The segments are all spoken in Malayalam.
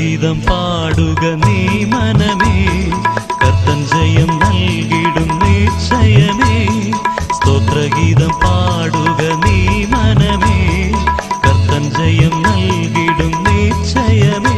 സ്തോത്രഗീതം പാടുക നീ മനമേ കർത്തൻ ജയം നൽകിടും നിശ്ചയമേ സ്തോത്രഗീതം പാടുക നീ മനമേ കർത്തൻ ജയം നൽകിടും നിശ്ചയമേ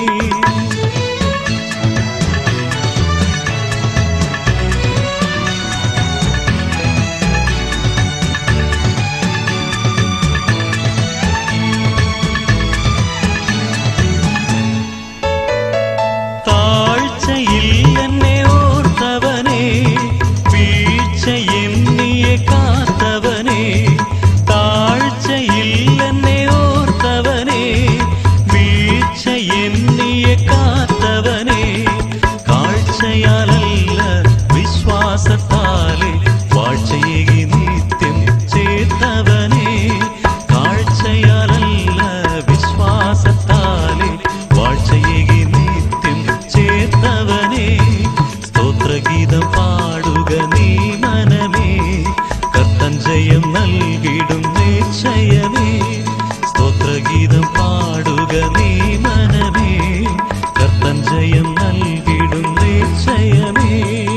താഴ്ചയിൽ എന്നെ ഓർത്തവനെ വീഴ്ച എന്നിയെ കാത്തവനെ താഴ്ചയിൽ എന്നെ ഓർത്തവനെ വീഴ്ച എന്നിയെ കാത്തവനെ കാഴ്ചയാലല്ല വിശ്വാസത്താലെ വാഴ്ചയേകി നിത്യം ചേത്തവനെ കാഴ്ചയാലല്ല വിശ്വാസത്താലെ വാഴ്ചയേകി നിത്യം ചേത്തവനെ സ്തോത്രഗീതം പാടുക നീ മനമേ കർത്തൻ ജയം നൽകിടും നിശ്ചയമേ സ്തോത്രഗീതം പാടുക നീ മനമേ കർത്തൻ ജയം നൽകിടും നിശ്ചയമേ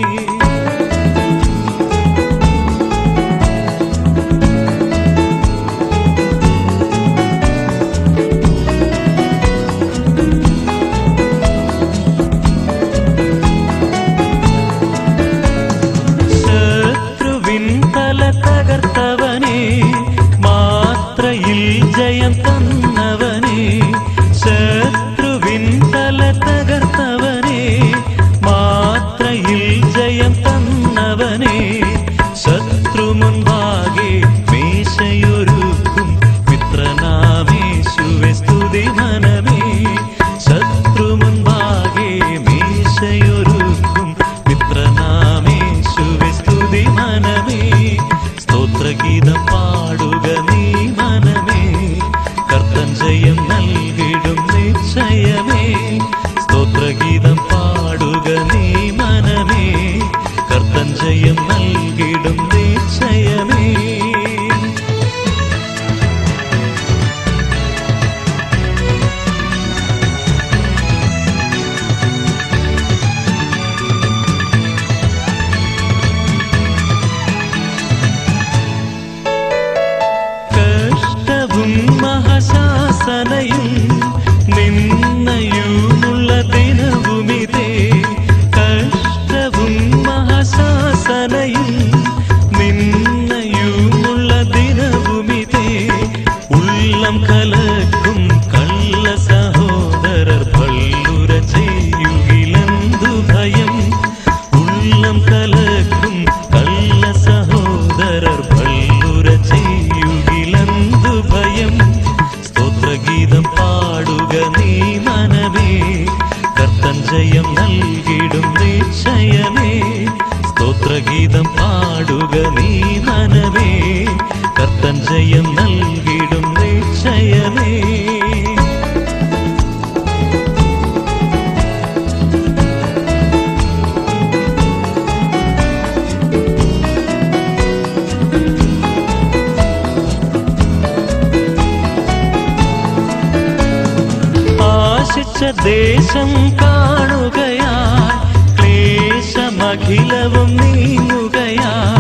ശത്രുവിൻ തല തകർത്തവനെ മാത്രയിൽ ജയം തന്നവനെ ശത്രുവിൻ തല തകർത്തവനെ മാത്രയിൽ ജയം തന്നവനെ ശത്രു മുൻപാകെ മേശയൊരുക്കും മിത്രനാമേശുവെ സ്തുതി മനമേ ശത്രു മുൻപാകെ മേശയൊരുക്കും മിത്രനാമേശുവെ സ്തുതി മനമേ സ്തോത്രഗീതം പാടുക നീ മനമേ കർത്തൻ ജയം നൽകിടും നിശ്ചയമേ സ്തോത്രഗീതം പാടുക നീ മനമേ കർത്തൻ ജയം നൽകിടും നിശ്ചയമേ കഷ്ടവും മഹാശാസനയും നിന്നയുമുള്ള ദിനവുമിതേ കഷ്ടവും മഹാശാസനയും നിന്നയുമുള്ള ദിനവുമിതേ ഉള്ളം കലക്കും കള്ള സഹോദരർ പള്ളുര ചെയ്യുകിലെന്തു ഭയം ഉള്ളം കലക്കും കള്ള സഹോദരർ പള്ളുര ചെയ്യുകിലെന്തു ഭയം സ്തോത്രഗീതം പാടുക നീ മനമേ കർത്തൻ ജയം നൽകിടും നിശ്ചയമേ സ്തോത്രഗീതം പാടുക നീ മനമേ കർത്തൻ ജയം നൽകിടും നിശ്ചയമേ ആശിച്ച ദേശം കാണുകയാ ക്ലേശമഖിലവും നീങ്ങുകയാ